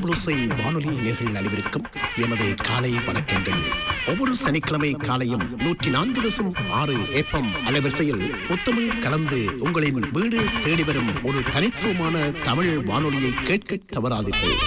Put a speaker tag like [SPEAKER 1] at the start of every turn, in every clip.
[SPEAKER 1] முத்தமிழோசை வானொலி நேர்கள் அனைவருக்கும் எமது காலை வணக்கங்கள் ஒவ்வொரு சனிக்கிழமை காலையும் நூற்றி நான்கு தசம் ஆறு ஏப்பம் அலைவரிசையில் முத்தமிழ் கலந்து உங்களின் வீடு தேடி வரும் ஒரு தனித்துவமான தமிழ் வானொலியை கேட்க தவறாதீர்கள்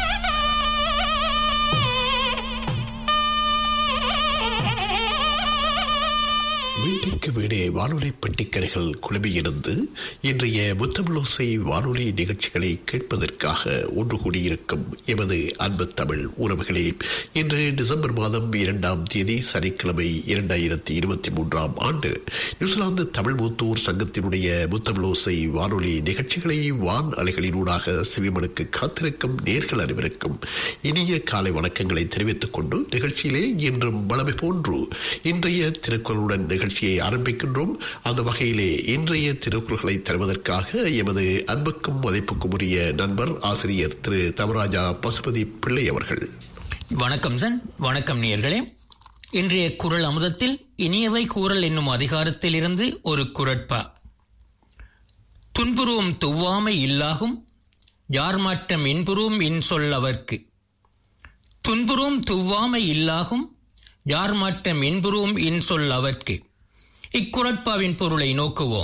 [SPEAKER 1] வீட்டுக்கு வீடே வானொலி பெட்டிக்கரைகள் குழுமியிருந்து இன்றைய முத்தமிழோசை வானொலி நிகழ்ச்சிகளை கேட்பதற்காக ஒன்று கூடியிருக்கும் எமது அன்பு தமிழ் உறவுகளே இன்று டிசம்பர் மாதம் இரண்டாம் தேதி சனிக்கிழமை இரண்டாயிரத்தி இருபத்தி மூன்றாம் ஆண்டு நியூசிலாந்து தமிழ் மூத்தூர் சங்கத்தினுடைய முத்தமிழோசை வானொலி நிகழ்ச்சிகளை வான் அலைகளினூடாக செவிமனுக்கு காத்திருக்கும் நேர்கள் அனைவருக்கும் இனிய காலை வணக்கங்களை தெரிவித்துக் கொண்டு நிகழ்ச்சியிலே இன்றும் வளமை போன்று இன்றைய திருக்குறளுடன் நிகழ்ச்சியை ஆரம்பிக்கின்றோம் அந்த வகையிலே இன்றைய திருக்குறள்களை தருவதற்காக எமது அன்புக்கும் மதிப்புக்கும் உரிய நண்பர் ஆசிரியர் திரு தவராஜா பசுபதி பிள்ளை அவர்கள்
[SPEAKER 2] வணக்கம் சன் வணக்கம் நேயர்களே இன்றைய குரல் அமுதத்தில் இனியவை கூறல் என்னும் அதிகாரத்திலிருந்து ஒரு குரட்பா துன்புருவம் துவ்வாமை இல்லாகும் யார்மாட்டம் இன்புருவும் இன்சொல் அவர்க்கு துன்புருவம் துவ்வாமை இல்லாகும் யார்மாட்டம் இன்புருவும் இன்சொல் அவர்க்கு இக்குரட்பாவின் பொருளை நோக்குவோம்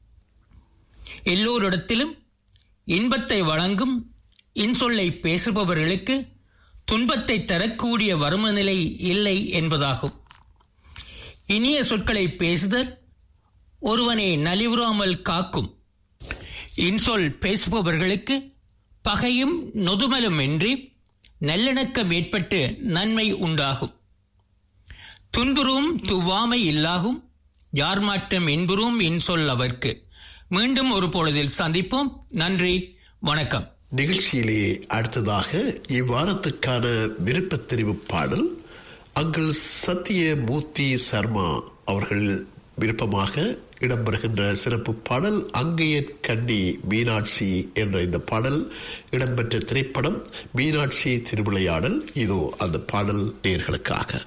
[SPEAKER 2] எல்லோரிடத்திலும் இன்பத்தை வழங்கும் இன்சொல்லை பேசுபவர்களுக்கு துன்பத்தை தரக்கூடிய வறும நிலை இல்லை என்பதாகும் இனிய சொற்களை பேசுதல் ஒருவனை நலிவுறாமல் காக்கும் இன்சொல் பேசுபவர்களுக்கு பகையும் நொதுமலும் இன்றி நல்லிணக்கம் ஏற்பட்டு நன்மை உண்டாகும் துன்புறும் துவாமை இல்லாகும் யார் மாட்டம் இன்புறும் இன்சொல் அவர்க்கு மீண்டும் ஒரு பொழுதில் சந்திப்போம் நன்றி வணக்கம்
[SPEAKER 1] நிகழ்ச்சியிலே அடுத்ததாக இவ்வாரத்துக்கான விருப்பத் தெரிவு பாடல் அங்கிள் சத்திய மூர்த்தி சர்மா அவர்கள் விருப்பமாக இடம்பெறுகின்ற சிறப்பு பாடல் அங்கைய கண்ணி மீனாட்சி என்ற இந்த பாடல் இடம்பெற்ற திரைப்படம் மீனாட்சி திருவிளையாடல் இதோ அந்த பாடல் நேர்களுக்காக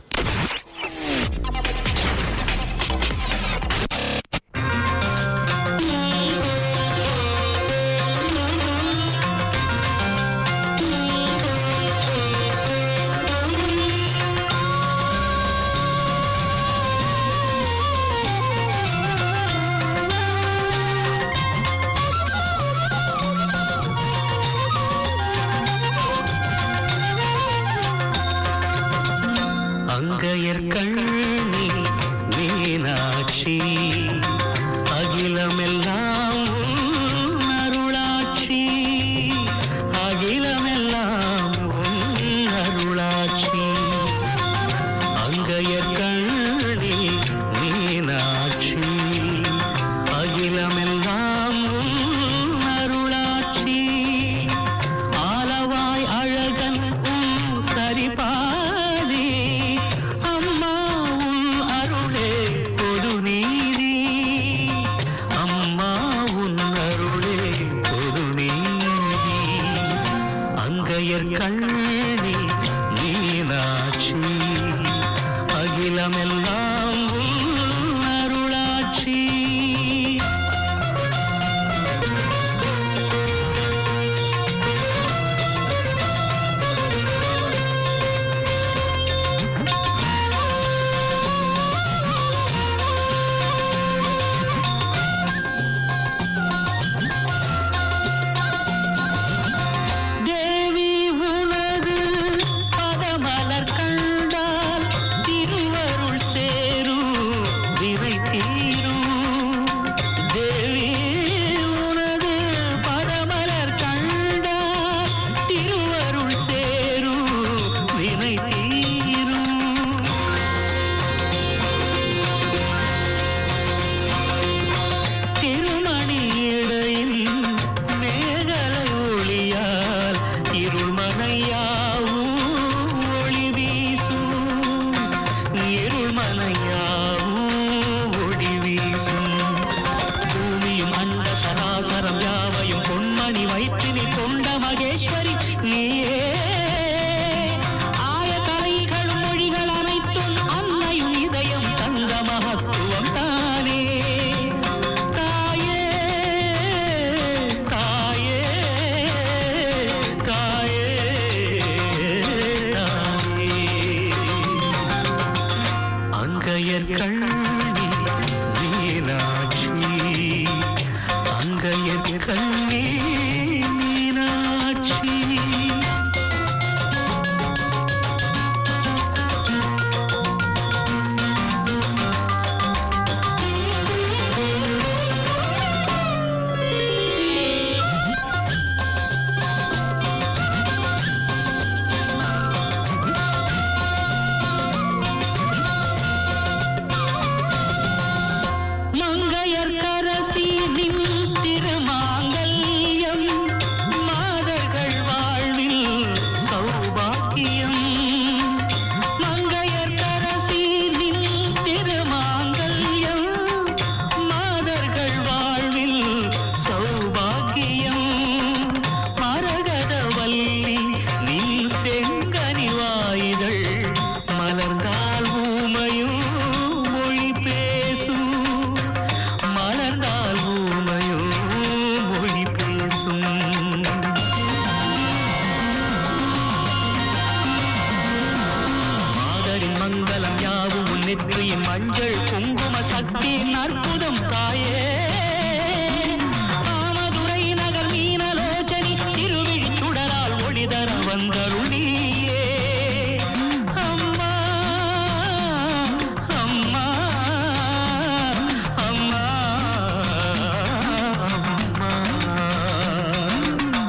[SPEAKER 3] அங்கையர் கண்ணி மீனாட்சி அகிலமெல்லாம் உன் அருளாட்சி அகிலமெல்லாம் உன் அருளாட்சி அங்கையர் கண்ணி மீனாட்சி அகிலமெல்லாம் உன் அருளாட்சி ஆலவாய் அழகன் உன் சரிபாதி அம்மா உன் அருளே பொது நீதி அங்கையர் கண்ணி மீனாட்சி அங்கையர் கண்ணி மீனாட்சி மங்கையர் கரசி நின் திருமாங்கல்யம் மாதர்கள் வாழ்வில் சௌபாக்கியம் மங்கையர் கரசி நின் திருமாங்கல்யம் மாதர்கள் வாழ்வில் சௌபாக்கியம் மரகதவல்லி நின் செங்கனி வாயுதள் மலர்ந்தால் ஊமையும் மொழி பேசும் மலர்ந்தால் ஊமையும் மொழி பேசும் மாதரின் மங்களம் யாவும் உன் நெற்றியின் மஞ்சள் குங்கும சக்தியின் அற்புதம் தாயே ஆமதுரை நகர் மீனலோச்சனி திருவிழி சுடரால் ஒளிதர வந்தருள் நீயே அம்மா அம்மா அம்மா அம்மா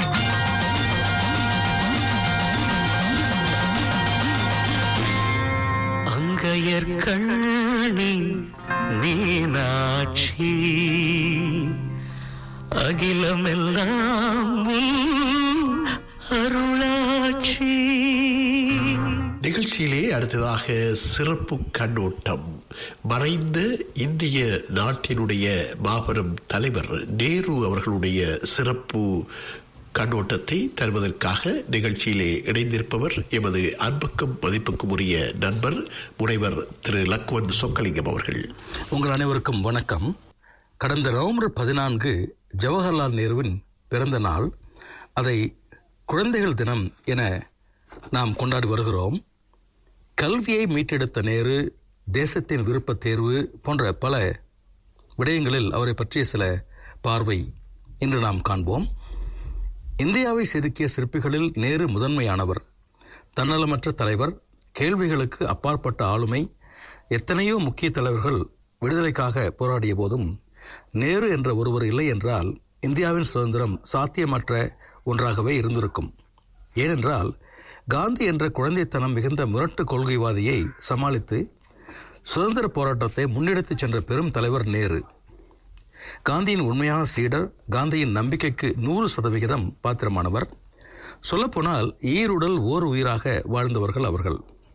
[SPEAKER 3] அங்கையர் கண்ணி மீனாட்சி அகிலமெல்லாம் உன் அருளாட்சி
[SPEAKER 1] நிகழ்ச்சியிலே அடுத்ததாக சிறப்பு கண்ணோட்டம் மறைந்த இந்திய நாட்டினுடைய மாபெரும் தலைவர் நேரு அவர்களுடைய சிறப்பு கண்ணோட்டத்தை தருவதற்காக நிகழ்ச்சியிலே இணைந்திருப்பவர் எமது அன்புக்கும் மதிப்புக்கும் உரிய நண்பர் முனைவர் திரு லக்வன் சொக்கலிங்கம் அவர்கள்
[SPEAKER 4] உங்கள் அனைவருக்கும் வணக்கம் கடந்த நவம்பர் பதினான்கு ஜவஹர்லால் நேருவின் பிறந்த நாள் அதை குழந்தைகள் தினம் என நாம் கொண்டாடி வருகிறோம் கல்வியை மீட்டெடுத்த நேரு தேசத்தின் விருப்பத் தேர்வு போன்ற பல விடயங்களில் அவரை பற்றிய சில பார்வை இன்று நாம் காண்போம் இந்தியாவை செதுக்கிய சிற்பிகளில் நேரு முதன்மையானவர் தன்னலமற்ற தலைவர் கேள்விகளுக்கு அப்பாற்பட்ட ஆளுமை எத்தனையோ முக்கிய தலைவர்கள் விடுதலைக்காக போராடிய போதும் நேரு என்ற ஒருவர் இல்லை என்றால் இந்தியாவின் சுதந்திரம் சாத்தியமற்ற ஒன்றாகவே இருந்திருக்கும் ஏனென்றால் காந்தி என்ற குழந்தைத்தனம் மிகுந்த முரட்டு கொள்கைவாதியை சமாளித்து சுதந்திர போராட்டத்தை முன்னெடுத்துச் சென்ற பெரும் தலைவர் நேரு காந்தியின் உண்மையான சீடர் காந்தியின் நம்பிக்கைக்கு நூறு சதவிகிதம் பாத்திரமானவர் சொல்லப்போனால் ஈருடல் ஓர் உயிராக வாழ்ந்தவர்கள் அவர்கள்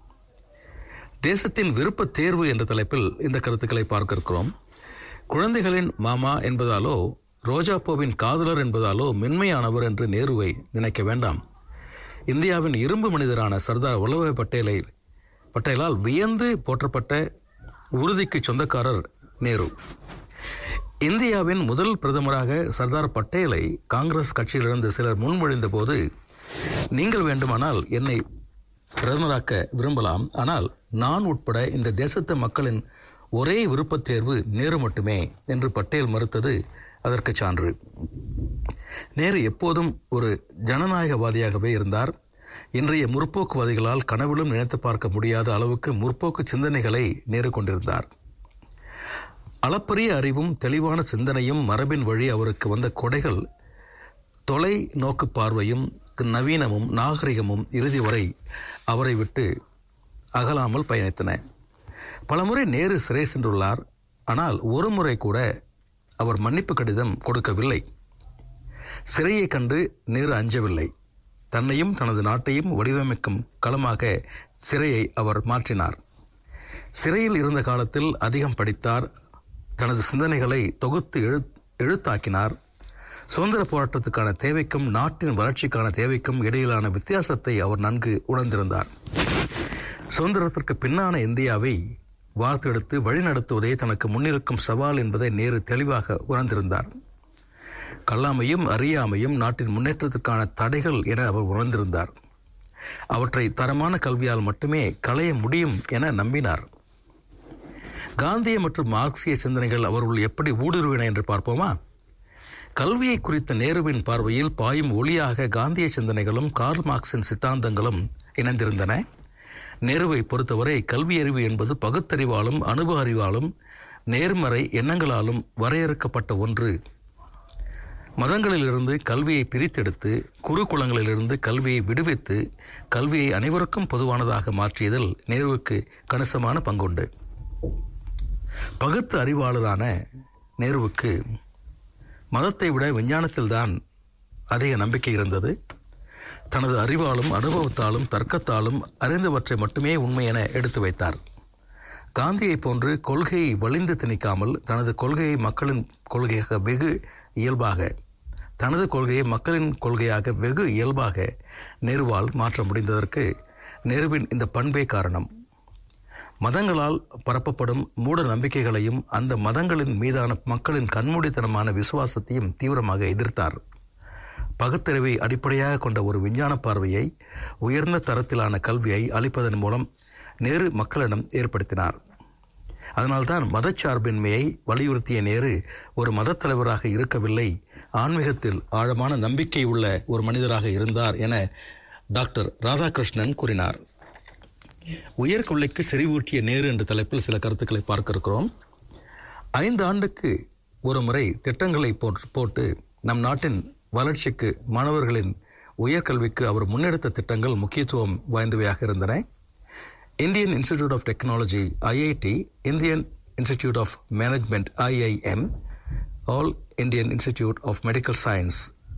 [SPEAKER 4] தேசத்தின் விருப்ப தேர்வு என்ற தலைப்பில் இந்த கருத்துக்களை பார்க்க இருக்கிறோம் குழந்தைகளின் மாமா என்பதாலோ ரோஜாப்பூவின் காதலர் என்பதாலோ மென்மையானவர் என்று நேருவை நினைக்க வேண்டாம் இந்தியாவின் இரும்பு மனிதரான சர்தார் வல்லபாய் பட்டேலை பட்டேலால் வியந்து போற்றப்பட்ட உறுதிக்கு சொந்தக்காரர் நேரு இந்தியாவின் முதல் பிரதமராக சர்தார் பட்டேலை காங்கிரஸ் கட்சியிலிருந்து சிலர் முன்மொழிந்த போது நீங்கள் வேண்டுமானால் என்னை பிரதமராக்க விரும்பலாம் ஆனால் நான் உட்பட இந்த தேசத்து மக்களின் ஒரே விருப்பத் தேர்வு நேரு மட்டுமே என்று பட்டேல் மறுத்தது அதற்கு சான்று நேரு எப்போதும் ஒரு ஜனநாயகவாதியாகவே இருந்தார் இன்றைய முற்போக்குவாதிகளால் கனவிலும் நினைத்து பார்க்க முடியாத அளவுக்கு முற்போக்கு சிந்தனைகளை நேரு கொண்டிருந்தார் அளப்பரிய அறிவும் தெளிவான சிந்தனையும் மரபின் வழி அவருக்கு வந்த கொடைகள் தொலை நோக்கு பார்வையும் நவீனமும் நாகரிகமும் இறுதி வரை அவரை விட்டு அகலாமல் பயணித்தன பலமுறை நேரு சிறை சென்றுள்ளார் ஆனால் ஒரு முறை கூட அவர் மன்னிப்பு கடிதம் கொடுக்கவில்லை சிறையை கண்டு நேரு அஞ்சவில்லை தன்னையும் தனது நாட்டையும் வடிவமைக்கும் களமாக சிறையை அவர் மாற்றினார் சிறையில் இருந்த காலத்தில் அதிகம் படித்தார் தனது சிந்தனைகளை தொகுத்து எழு எழுத்தாக்கினார் சுதந்திர போராட்டத்துக்கான தேவைக்கும் நாட்டின் வளர்ச்சிக்கான தேவைக்கும் இடையிலான வித்தியாசத்தை அவர் நன்கு உணர்ந்திருந்தார் சுதந்திரத்திற்கு பின்னான இந்தியாவை வார்த்தெடுத்து வழிநடத்துவதே தனக்கு முன்னிருக்கும் சவால் என்பதை நேரு தெளிவாக உணர்ந்திருந்தார் கல்லாமையும் அறியாமையும் நாட்டின் முன்னேற்றத்துக்கான தடைகள் என அவர் உணர்ந்திருந்தார் அவற்றை தரமான கல்வியால் மட்டுமே களைய முடியும் என நம்பினார் காந்திய மற்றும் மார்க்சிய சிந்தனைகள் அவருள் எப்படி ஊடுருவின என்று பார்ப்போமா கல்வியை குறித்த நேருவின் பார்வையில் பாயும் ஒளியாக காந்திய சிந்தனைகளும் கார்ல் மார்க்சின் சித்தாந்தங்களும் இணைந்திருந்தன நேருவை பொறுத்தவரை கல்வி அறிவு என்பது பகுத்தறிவாலும் அனுபவ அறிவாலும் நேர்மறை எண்ணங்களாலும் வரையறுக்கப்பட்ட ஒன்று மதங்களிலிருந்து கல்வியை பிரித்தெடுத்து குருகுலங்களிலிருந்து கல்வியை விடுவித்து கல்வியை அனைவருக்கும் பொதுவானதாக மாற்றியதில் நேருவுக்கு கணிசமான பங்குண்டு பகுத்து அறிவாளரான நேருவுக்கு மதத்தை விட விஞ்ஞானத்தில்தான் அதிக நம்பிக்கை இருந்தது தனது அறிவாலும் அனுபவத்தாலும் தர்க்கத்தாலும் அறிந்தவற்றை மட்டுமே உண்மை என எடுத்து வைத்தார் காந்தியைப் போன்று கொள்கையை வலிந்து திணிக்காமல் தனது கொள்கையை மக்களின் கொள்கையாக வெகு இயல்பாக தனது கொள்கையை மக்களின் கொள்கையாக வெகு இயல்பாக நேருவால் மாற்ற முடிந்ததற்கு நேருவின் இந்த பண்பே காரணம் மதங்களால் பரப்பப்படும் மூட நம்பிக்கைகளையும் அந்த மதங்களின் மீதான மக்களின் கண்மூடித்தனமான விசுவாசத்தையும் தீவிரமாக எதிர்த்தார் பகுத்தறிவை அடிப்படையாக கொண்ட ஒரு விஞ்ஞான பார்வையை உயர்ந்த தரத்திலான கல்வியை அளிப்பதன் மூலம் நேரு மக்களிடம் ஏற்படுத்தினார் அதனால்தான் மதச்சார்பின்மையை வலியுறுத்திய நேரு ஒரு மதத் தலைவராக இருக்கவில்லை ஆன்மீகத்தில் ஆழமான நம்பிக்கை உள்ள ஒரு மனிதராக இருந்தார் என டாக்டர் ராதாகிருஷ்ணன் கூறினார் உயர்கொள்ளைக்கு செறிவூட்டிய நேரு என்ற தலைப்பில் சில கருத்துக்களை பார்க்க இருக்கிறோம் ஐந்து ஆண்டுக்கு ஒரு முறை திட்டங்களை போட்டு போட்டு நம் நாட்டின் வளர்ச்சிக்கு மாணவர்களின் உயர்கல்விக்கு அவர் முன்னெடுத்த திட்டங்கள் முக்கியத்துவம் வாய்ந்தவையாக இருந்தன Indian institute of technology IIT Indian institute of management IIM all Indian institute of medical science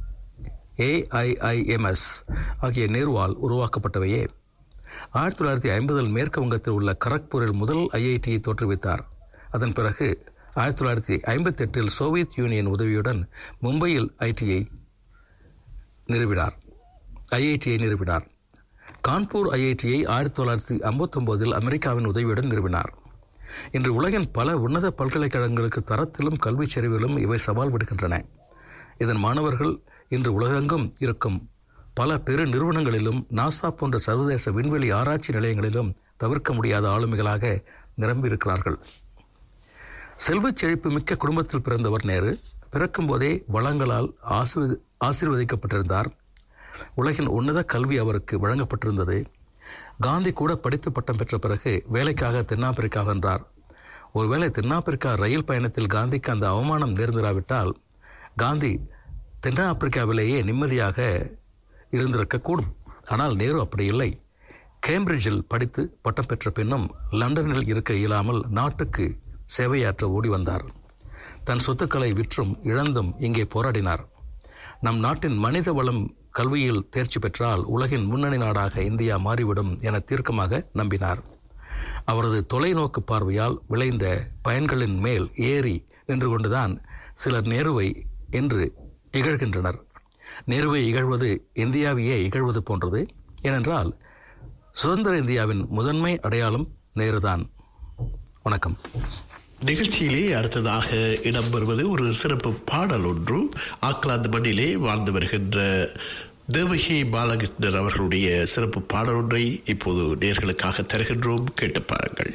[SPEAKER 4] AIIMS ஆகிய நேருவால் உருவாக்கப்பட்டவையே ஆயிரத்தி தொள்ளாயிரத்தி ஐம்பதில் மேற்கு வங்கத்தில் உள்ள கரக்பூரில் முதல் ஐஐடியை தோற்றுவித்தார் அதன் பிறகு ஆயிரத்தி தொள்ளாயிரத்தி ஐம்பத்தி எட்டில் சோவியத் யூனியன் உதவியுடன் மும்பையில் ஐடியை நிறுவினார் ஐஐடியை நிறுவினார் கான்பூர் ஐஐடியை ஆயிரத்தி தொள்ளாயிரத்தி ஐம்பத்தொம்போதில் அமெரிக்காவின் உதவியுடன் நிறுவினார் இன்று உலகின் பல உன்னத பல்கலைக்கழகங்களுக்கு தரத்திலும் கல்விச் செறிவிலும் இவை சவால் விடுகின்றன இதன் மாணவர்கள் இன்று உலகெங்கும் இருக்கும் பல பெரு நிறுவனங்களிலும் நாசா போன்ற சர்வதேச விண்வெளி ஆராய்ச்சி நிலையங்களிலும் தவிர்க்க முடியாத ஆளுமைகளாக நிரம்பியிருக்கிறார்கள் செல்வச் செழிப்பு மிக்க குடும்பத்தில் பிறந்தவர் நேரு பிறக்கும்போதே வளங்களால் ஆசிர்வதி ஆசீர்வதிக்கப்பட்டிருந்தார் உலகின் உன்னத கல்வி அவருக்கு வழங்கப்பட்டிருந்தது காந்தி கூட படித்து பட்டம் பெற்ற பிறகு வேலைக்காக தென்னாப்பிரிக்கா வென்றார் ஒருவேளை தென்னாப்பிரிக்கா ரயில் பயணத்தில் காந்திக்கு அந்த அவமானம் நேர்ந்திராவிட்டால் காந்தி தென்னாப்பிரிக்காவிலேயே நிம்மதியாக இருந்திருக்கக்கூடும் ஆனால் நேரு அப்படி இல்லை கேம்பிரிட்ஜில் படித்து பட்டம் பெற்ற பின்னும் லண்டனில் இருக்க இயலாமல் நாட்டுக்கு சேவையாற்ற ஓடி வந்தார் தன் சொத்துக்களை விற்றும் இழந்தும் இங்கே போராடினார் நம் நாட்டின் மனித வளம் கல்வியில் தேர்ச்சி பெற்றால் உலகின் முன்னணி நாடாக இந்தியா மாறிவிடும் என தீர்க்கமாக நம்பினார் அவரது தொலைநோக்கு பார்வையால் விளைந்த பயன்களின் மேல் ஏறி நின்று கொண்டுதான் சிலர் நேருவை என்று இகழ்கின்றனர் நேருவை இகழ்வது இந்தியாவையே இகழ்வது போன்றது ஏனென்றால் சுதந்திர இந்தியாவின் முதன்மை அடையாளம் நேருதான் வணக்கம்
[SPEAKER 1] நிகழ்ச்சியிலே அடுத்ததாக இடம்பெறுவது ஒரு சிறப்பு பாடல் ஒன்று ஆக்லாந்து மண்ணிலே வாழ்ந்து வருகின்ற தேவகி பாலகிருஷ்ணர் அவர்களுடைய சிறப்பு பாடல் ஒன்றை இப்போது நேர்களுக்காக தருகின்றோம் கேட்டு பாருங்கள்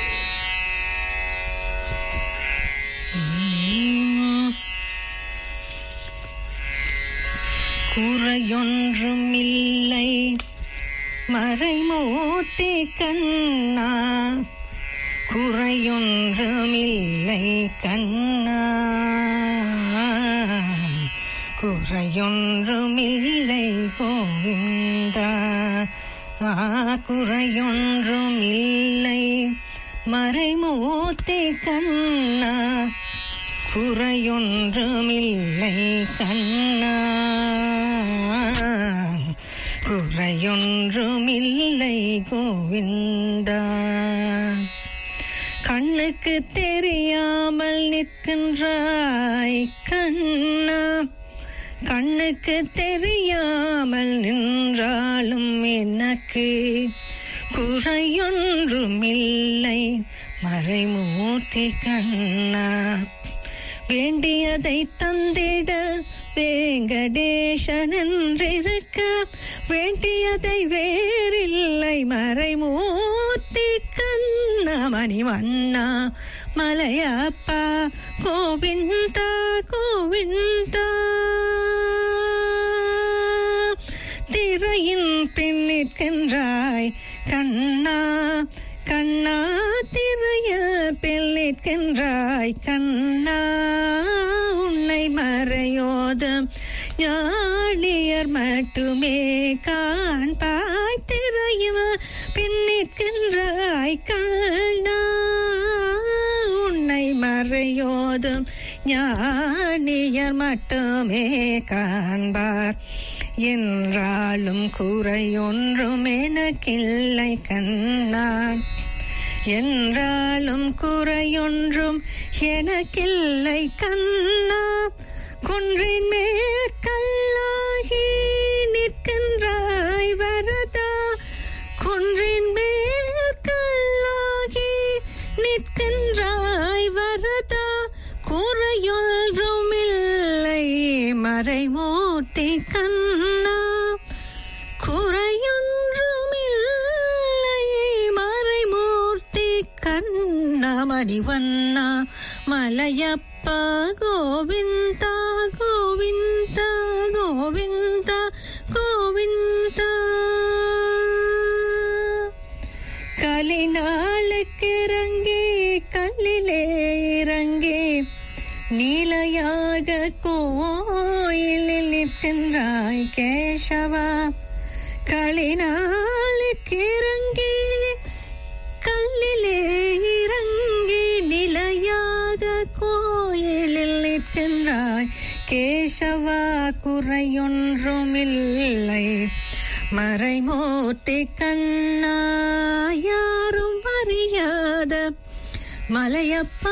[SPEAKER 5] குறையொன்றும் இல்லை மறைமூர்த்தி கண்ணா குறையொன்றுமில்லை கண்ணா குறையொன்றுமில்லை கோவிந்தா ஆ, குறையொன்றுமில்லை மறைமூர்த்தி கண்ணா குறையொன்றுமில்லை கண்ணா குறையொன்றுமில்லை கோவிந்தா கண்ணுக்கு தெரியாமல் நிற்கின்றாய் கண்ணா கண்ணுக்கு தெரியாமல் நின்றாலும் எனக்கு குறையொன்றுமில்லை மறைமூர்த்தி கண்ணா வேண்டியதை தந்திட வேங்கடேசன் என்றிருக்க வேண்டியதை வேறில்லை மறைமூர்த்தி கண்ணா கண்ணமணி வண்ணா மலையப்பா கோவிந்தா கோவிந்தா திரையின் பின் நிற்கின்றாய் கண்ணா கண்ணா திரையில் பின் நிற்கின்றாய் கண்ணா உன்னை மறையோதும் ஞானியர் மட்டுமே காண்பாய் திரையில் பின் நிற்கின்றாய் கண்ணா உன்னை மறையோதும் ஞானியர் மட்டுமே காண்பார் என்றாலும் குறையொன்றும் எனக்கில்லை கண்ணா என்றாலும் குறையொன்றும் எனக்கில்லை கண்ணா குன்றின் மேற்கல்லாகி நிற்கின்றாய் வரதா குன்றின் மேற்கல்லாகி நிற்கின்றாய் வரதா குறையொன்றும் இல்லை மறைமூர்த்தி கண்ணா குறையொன்றுமில்லை மறைமூர்த்தி கண்ணா மணிவண்ணா மலையப்பா கோவிந்தா கோவிந்தா கோவிந்தா கோவிந்தா கலினாளுக்கு இறங்கி கல்லிலே இறங்கி நீலையாக கோயிலில் நிற்கின்றாய் கேசவா களினாளுக்கு இறங்கி கல்லிலே இறங்கி நிலையாக கோயிலில் நிற்கின்றாய் கேசவா குறையொன்றுமில்லை மறைமூர்த்தி கண்ணா யாரும் அறியாத மலையப்பா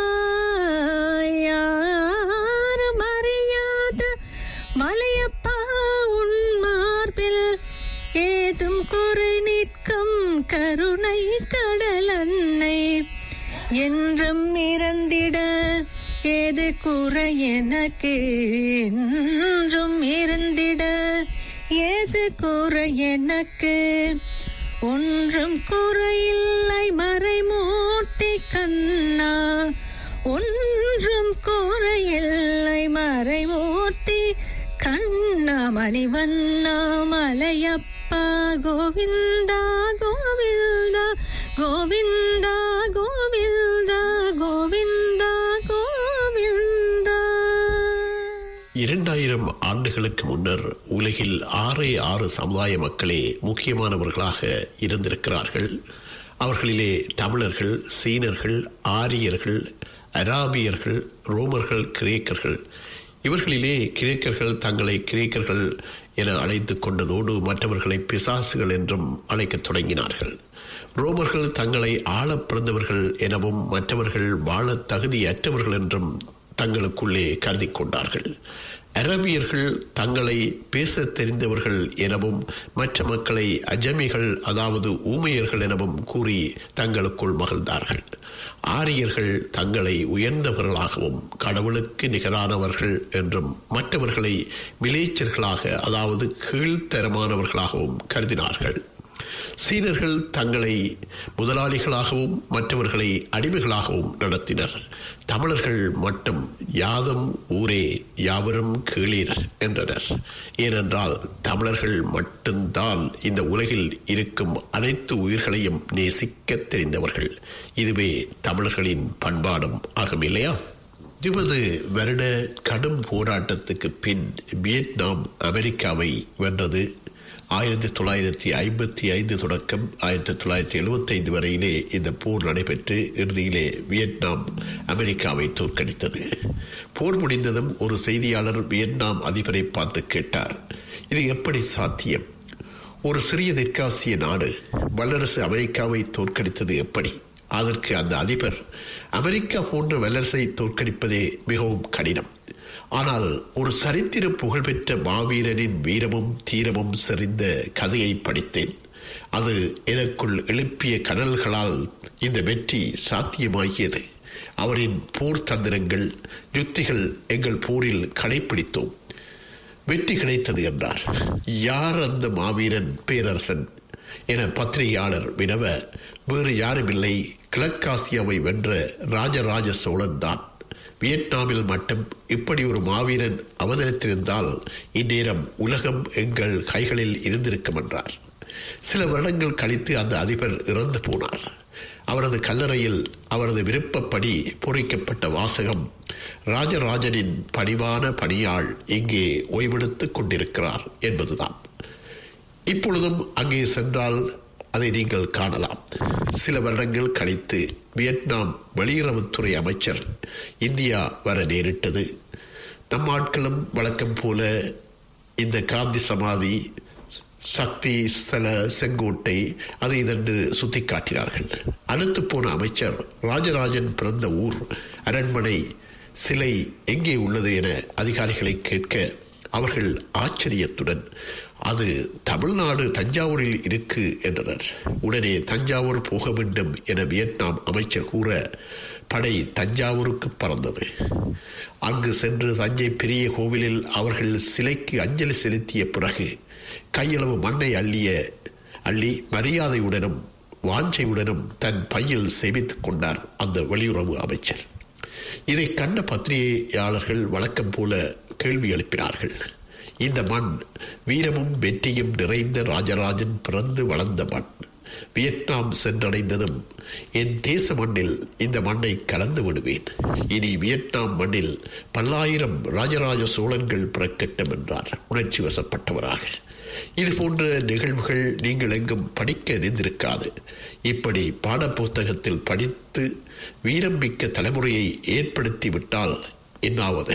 [SPEAKER 5] யாரும் அறியாத மலையப்பா உன் மார்பில் ஏதும் குறை நிற்கும் கருணை கடல் அன்னை என்றும் இறந்திட ஏது குறை எனக்கு என்றும் இருந்திட ஏது குறை எனக்கு ஒன்றும் குறையில்லை மறைமூர்த்தி கண்ணா ஒன்றும் குறையில்லை மறைமூர்த்தி கண்ணா மணிவண்ணா மலையப்பா கோவிந்தா கோவிந்தா கோவிந்தா கோவிந்தா கோவிந்தா கோவிந்தா
[SPEAKER 1] இரண்டாயிரம் ஆண்டுகளுக்கு முன்னர் உலகில் ஆறே ஆறு சமுதாய மக்களே முக்கியமானவர்களாக இருந்திருக்கிறார்கள் அவர்களிலே தமிழர்கள் சீனர்கள் ஆரியர்கள் அராபியர்கள் ரோமர்கள் கிரேக்கர்கள் இவர்களிலே கிரேக்கர்கள் தங்களை கிரேக்கர்கள் என அழைத்துக் கொண்டதோடு மற்றவர்களை பிசாசுகள் என்றும் அழைக்கத் தொடங்கினார்கள் ரோமர்கள் தங்களை ஆளப் பிறந்தவர்கள் எனவும் மற்றவர்கள் வாழத் தகுதியற்றவர்கள் என்றும் தங்களுக்குள்ளே கருதி கொண்டார்கள் அரபியர்கள் தங்களை பேசத் தெரிந்தவர்கள் எனவும் மற்ற மக்களை அஜமிகள் அதாவது ஊமையர்கள் எனவும் கூறி தங்களுக்குள் மகிழ்ந்தார்கள் ஆரியர்கள் தங்களை உயர்ந்தவர்களாகவும் கடவுளுக்கு நிகரானவர்கள் என்றும் மற்றவர்களை மிலேச்சர்களாக அதாவது கீழ்த்தரமானவர்களாகவும் கருதினார்கள் சீனர்கள் தங்களை முதலாளிகளாகவும் மற்றவர்களை அடிமைகளாகவும் நடத்தினர் தமிழர்கள் மட்டும் யாதும் ஊரே யாவரும் கீழீர் என்றனர் ஏனென்றால் தமிழர்கள் மட்டும்தான் இந்த உலகில் இருக்கும் அனைத்து உயிர்களையும் நேசிக்க தெரிந்தவர்கள் இதுவே தமிழர்களின் பண்பாடும் ஆகும் இல்லையா இருபது வருட கடும் போராட்டத்துக்கு பின் வியட்நாம் அமெரிக்காவை வென்றது ஆயிரத்தி தொள்ளாயிரத்தி ஐம்பத்தி ஐந்து தொடக்கம் ஆயிரத்தி தொள்ளாயிரத்தி எழுபத்தைந்து வரையிலே இந்த போர் நடைபெற்று இறுதியிலே வியட்நாம் அமெரிக்காவை தோற்கடித்தது போர் முடிந்ததும் ஒரு செய்தியாளர் வியட்நாம் அதிபரை பார்த்து கேட்டார் இது எப்படி சாத்தியம் ஒரு சிறிய தெற்காசிய நாடு வல்லரசு அமெரிக்காவை தோற்கடித்தது எப்படி அதற்கு அந்த அதிபர் அமெரிக்கா போன்ற வல்லரசை தோற்கடிப்பதே மிகவும் கடினம் ஆனால் ஒரு சரித்திர புகழ்பெற்ற மாவீரனின் வீரமும் தீரமும் செறிந்த கதையை படித்தேன் அது எனக்குள் எழுப்பிய கடல்களால் இந்த வெற்றி சாத்தியமாகியது அவரின் போர் தந்திரங்கள் யுத்திகள் எங்கள் போரில் கடைபிடித்தோம் வெற்றி கிடைத்தது என்றார் யார் அந்த மாவீரன் பேரரசன் என பத்திரிகையாளர் வினவ வேறு யாருமில்லை கிழக்காசியாவை வென்ற ராஜராஜ சோழன் தான் வியட்நாமில் மட்டும் இப்படி ஒரு மாவீரன் அவதரித்திருந்தால் இந்நேரம் உலகம் எங்கள் கைகளில் இருந்திருக்கும் என்றார் சில வருடங்கள் கழித்து அந்த அதிபர் இறந்து போனார் அவரது கல்லறையில் அவரது விருப்பப்படி பொறிக்கப்பட்ட வாசகம் ராஜராஜனின் பணிவான பணியாள் இங்கே ஓய்வெடுத்துக் கொண்டிருக்கிறார் என்பதுதான் இப்பொழுதும் அங்கே சென்றால் அதை நீங்கள் காணலாம் சில வருடங்கள் கழித்து வியட்நாம் வெளியுறவுத்துறை அமைச்சர் இந்தியா வர நேரிட்டது நம் ஆட்களும் வழக்கம் போல இந்த காந்தி சமாதி சக்தி ஸ்தல செங்கோட்டை அதை இதென்று சுட்டி காட்டினார்கள் அடுத்து போன அமைச்சர் ராஜராஜன் பிறந்த ஊர் அரண்மனை சிலை எங்கே உள்ளது என அதிகாரிகளை கேட்க அவர்கள் ஆச்சரியத்துடன் அது தமிழ்நாடு தஞ்சாவூரில் இருக்கு என்றனர் உடனே தஞ்சாவூர் போக வேண்டும் என வியட்நாம் அமைச்சர் கூற படை தஞ்சாவூருக்கு பறந்தது அங்கு சென்று தஞ்சை பெரிய கோவிலில் அவர்கள் சிலைக்கு அஞ்சலி செலுத்திய பிறகு கையளவு மண்ணை அள்ளிய அள்ளி மரியாதையுடனும் வாஞ்சையுடனும் தன் பையில் சேமித்துக் கொண்டார் அந்த வெளியுறவு அமைச்சர் இதை கண்ட பத்திரிகையாளர்கள் வழக்கம் போல கேள்வி எழுப்பினார்கள் இந்த மண் வீரமும் வெற்றியும் நிறைந்த ராஜராஜன் பிறந்து வளர்ந்த மண் வியட்நாம் சென்றடைந்ததும் என் தேச மண்ணில் இந்த மண்ணை கலந்து விடுவேன் இனி வியட்நாம் மண்ணில் பல்லாயிரம் ராஜராஜ சோழன்கள் பிறக்கட்டும் என்றார் உணர்ச்சி வசப்பட்டவராக இது போன்ற நிகழ்வுகள் நீங்கள் எங்கும் படிக்க நின்றிருக்காது இப்படி பாடப்புத்தகத்தில் படித்து வீரம் மிக்க தலைமுறையை ஏற்படுத்தி விட்டால் என்னாவது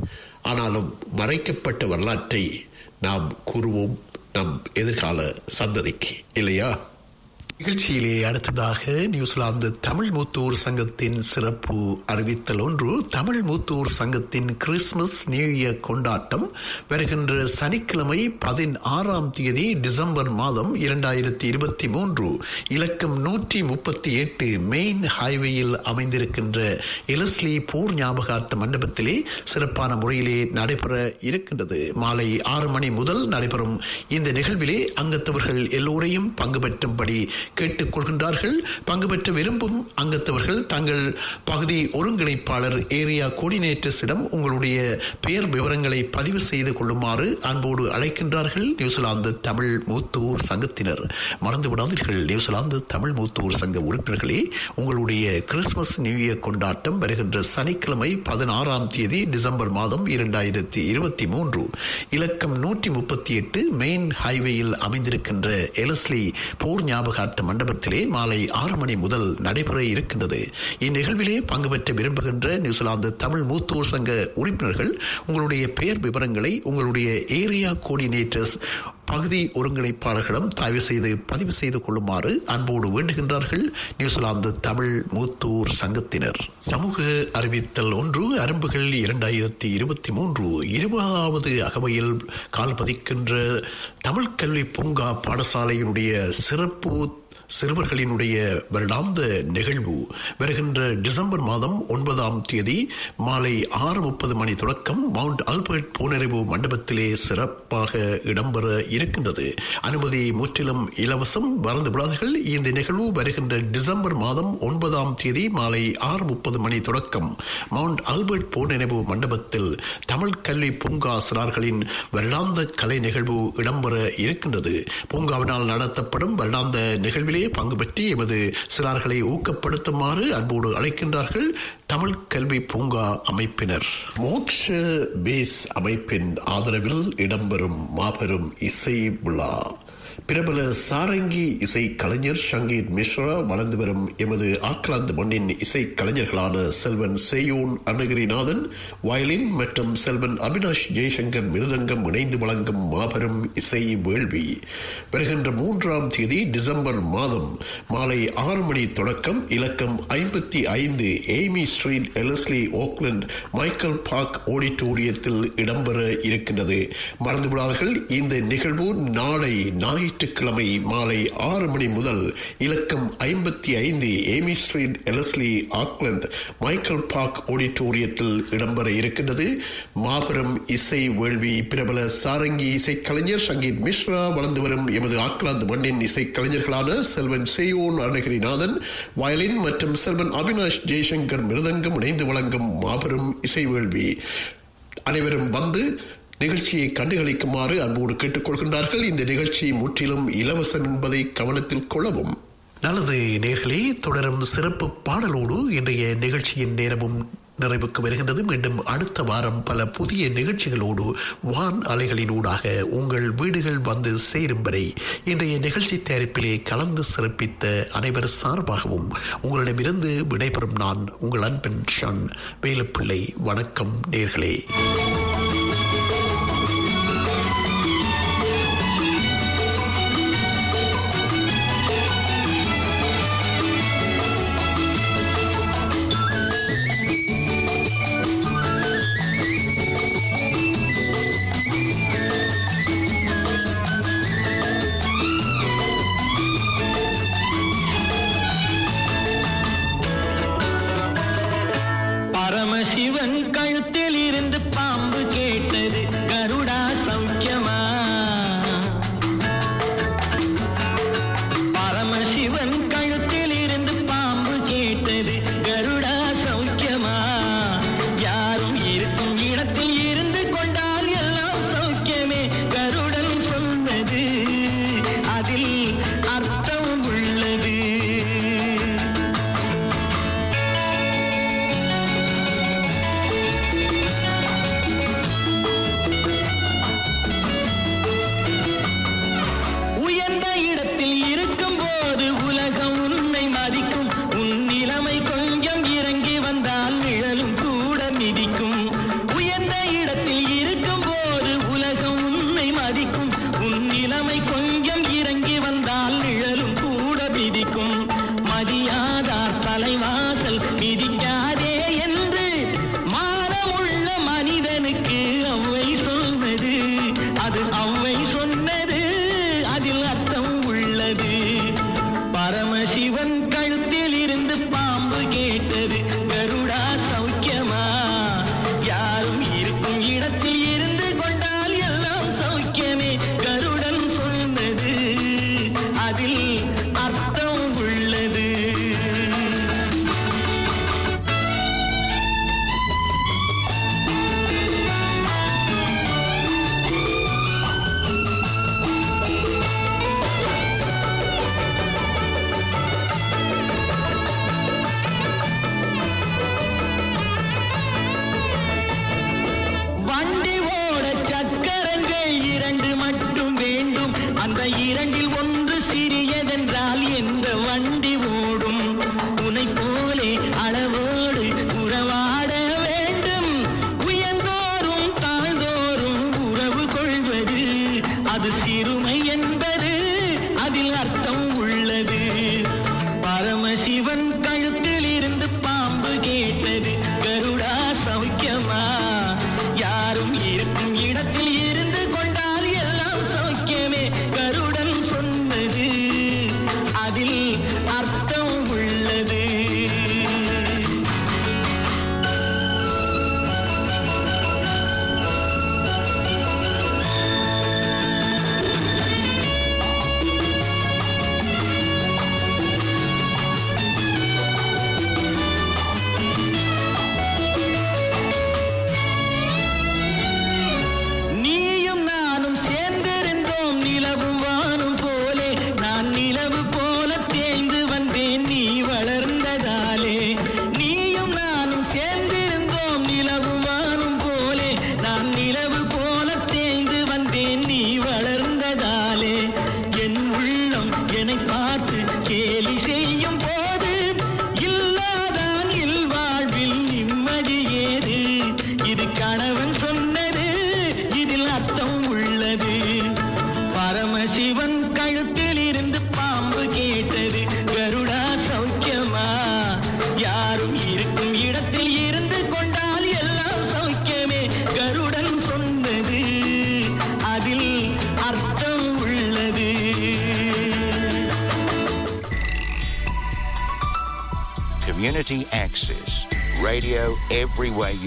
[SPEAKER 1] ஆனாலும் மறைக்கப்பட்ட வரலாற்றை நாம் கூறுவோம் நம் எதிர்கால சந்ததிக்கு இல்லையா நிகழ்ச்சியிலே அடுத்ததாக நியூசிலாந்து தமிழ் மூத்தூர் சங்கத்தின் சிறப்பு அறிவித்தல் ஒன்று தமிழ் மூத்தூர் சங்கத்தின் கிறிஸ்துமஸ் நியூ இயர் கொண்டாட்டம் வருகின்ற சனிக்கிழமை பதினாறாம் தேதி டிசம்பர் மாதம் இரண்டாயிரத்தி இருபத்தி மூன்று இலக்கம் நூற்றி முப்பத்தி எட்டு மெயின் ஹைவேயில் அமைந்திருக்கின்ற எலஸ்லி போர் ஞாபகார்த்த மண்டபத்திலே சிறப்பான முறையிலே நடைபெற இருக்கின்றது மாலை ஆறு மணி முதல் நடைபெறும் இந்த நிகழ்விலே அங்கத்தவர்கள் எல்லோரையும் பங்கு பெற்றும்படி கேட்டுக்கொள்கின்றார்கள் பங்கு பெற்ற விரும்பும் அங்கத்தவர்கள் தங்கள் பகுதி ஒருங்கிணைப்பாளர் ஏரியா கோஆர்டினேட்டர்ஸிடம் உங்களுடைய பெயர் விவரங்களை பதிவு செய்து கொள்ளுமாறு அன்போடு அழைக்கின்றார்கள் நியூசிலாந்து தமிழ் மூத்தூர் சங்கத்தினர் மறந்து விடாதீர்கள் நியூசிலாந்து தமிழ் மூத்தூர் சங்க உறுப்பினர்களே உங்களுடைய கிறிஸ்துமஸ் நியூ இயர் கொண்டாட்டம் வருகின்ற சனிக்கிழமை பதினாறாம் தேதி டிசம்பர் மாதம் இரண்டாயிரத்தி இருபத்தி மூன்று இலக்கம் நூற்றி முப்பத்தி எட்டு மெயின் ஹைவேயில் அமைந்திருக்கின்ற எலஸ்லி போர் ஞாபகார்த்த மண்டபத்திலே மாலை ஆறு மணி முதல் நடைபெற இருக்கின்றது இந்நிகழ்விலே பங்கு பெற்ற விரும்புகின்ற நியூசிலாந்து தமிழ் மூத்தோர் சங்க உறுப்பினர்கள் உங்களுடைய பெயர் விவரங்களை உங்களுடைய ஏரியா கோஆர்டினேட்டர்ஸ் பகுதி ஒருங்கிணைப்பாளர்களிடம் தயவு செய்து பதிவு செய்து கொள்ளுமாறு அன்போடு வேண்டுகின்றார்கள் நியூசிலாந்து தமிழ் மூத்தூர் சங்கத்தினர் சமூக அறிவித்தல் ஒன்று அரும்புகள் இரண்டாயிரத்தி இருபத்தி மூன்று இருபதாவது அகவையில் கால் பதிக்கின்ற தமிழ் கல்வி பூங்கா பாடசாலையினுடைய சிறப்பு சிறுவர்களினுடைய வருடாந்த நிகழ்வு வருகின்ற டிசம்பர் மாதம் ஒன்பதாம் தேதி மாலை ஆறு முப்பது மணி தொடக்கம் மவுண்ட் ஆல்பர்ட் புனறிவு மண்டபத்திலே சிறப்பாக இடம்பெற இருக்கின்றது அனுமதி முற்றிலும் இலவசம் மறந்து விடாதீர்கள் இந்த நிகழ்வு வருகின்ற டிசம்பர் மாதம் ஒன்பதாம் தேதி மாலை ஆறு முப்பது மணி தொடக்கம் மவுண்ட் ஆல்பர்ட் புனறிவு மண்டபத்தில் தமிழ் கல்வி பூங்கா சிறார்களின் வருடாந்த கலை நிகழ்வு இடம்பெற இருக்கின்றது பூங்காவினால் நடத்தப்படும் வருடாந்த நிகழ்விலே பங்கு பெற்று எமது சிறார்களை ஊக்கப்படுத்துமாறு அன்போடு அழைக்கின்றார்கள் தமிழ் கல்வி பூங்கா அமைப்பினர் மோட்ச பேஸ் அமைப்பின் ஆதரவில் இடம்பெறும் மாபெரும் இசை விழா பிரபல சாரங்கி இசை கலைஞர் சங்கீத் மிஸ்ரா வளர்ந்து வரும் எமது ஆக்லாந்து மண்ணின் இசை கலைஞர்களான செல்வன் சேயோன் அருணகிரிநாதன் வயலின் மற்றும் செல்வன் அபினாஷ் ஜெய்சங்கர் மிருதங்கம் இணைந்து வழங்கும் மாபெரும் இசை வேள்வி வருகின்ற மூன்றாம் தேதி டிசம்பர் மாதம் மாலை ஆறு மணி தொடக்கம் இலக்கம் ஐம்பத்தி ஐந்து Amy street Ellerslie Auckland Michael park ஆடிட்டோரியத்தில் இடம்பெற இருக்கின்றது மறந்துவிடாதீர்கள் இந்த நிகழ்வு நாளை ஞாயிறு ஞாயிற்றுக்கிழமை மாலை ஆறு மணி முதல் இலக்கம் ஐம்பத்தி ஐந்து Amy street Ellerslie Auckland Michael park ஆடிட்டோரியத்தில் இடம்பெற இருக்கின்றது மாபெரும் இசை வேள்வி பிரபல சாரங்கி இசைக்கலைஞர் சங்கீத் மிஸ்ரா வளர்ந்து வரும் எமது ஆக்லாந்து மண்ணின் இசைக்கலைஞர்களான செல்வன் சேயோன் அருணகிரிநாதன் வயலின் மற்றும் செல்வன் அவினாஷ் ஜெய்சங்கர் மிருதங்கம் இணைந்து வழங்கும் மாபெரும் இசை வேள்வி அனைவரும் வந்து நிகழ்ச்சியை கண்டுகளிக்குமாறு அன்போடு கேட்டுக்கொள்கின்றார்கள் இந்த நிகழ்ச்சி முற்றிலும் இலவசம் என்பதை கவனத்தில் கொள்ளவும் நல்லது நேர்களே தொடரும் சிறப்பு பாடலோடு இன்றைய நிகழ்ச்சியின் நேரமும் நிறைவுக்கு வருகின்றது மீண்டும் அடுத்த வாரம் பல புதிய நிகழ்ச்சிகளோடு வான் அலைகளினூடாக உங்கள் வீடுகள் வந்து சேரும் வரை இன்றைய நிகழ்ச்சி தயாரிப்பிலே கலந்து சிறப்பித்த அனைவர் சார்பாகவும் உங்களிடமிருந்து விடைபெறும் நான் உங்கள் அன்பன் ஷன் வேலுப்பிள்ளை வணக்கம் நேர்களே
[SPEAKER 3] பரமசிவன் கழுத்தில் இருந்து பாம்பு கேட்டது கருடா சௌக்கியமா பரமசிவன் கழுத்தில் இருந்து பாம்பு கேட்டது கருடா சௌக்கியமா யாரும் இருக்கும் இடத்தில் இருந்து கொண்டால் எல்லாம் சௌக்கியமே கருடன் சொன்னது அதில் அர்த்தம் உள்ளது
[SPEAKER 6] Community Access. Radio everywhere you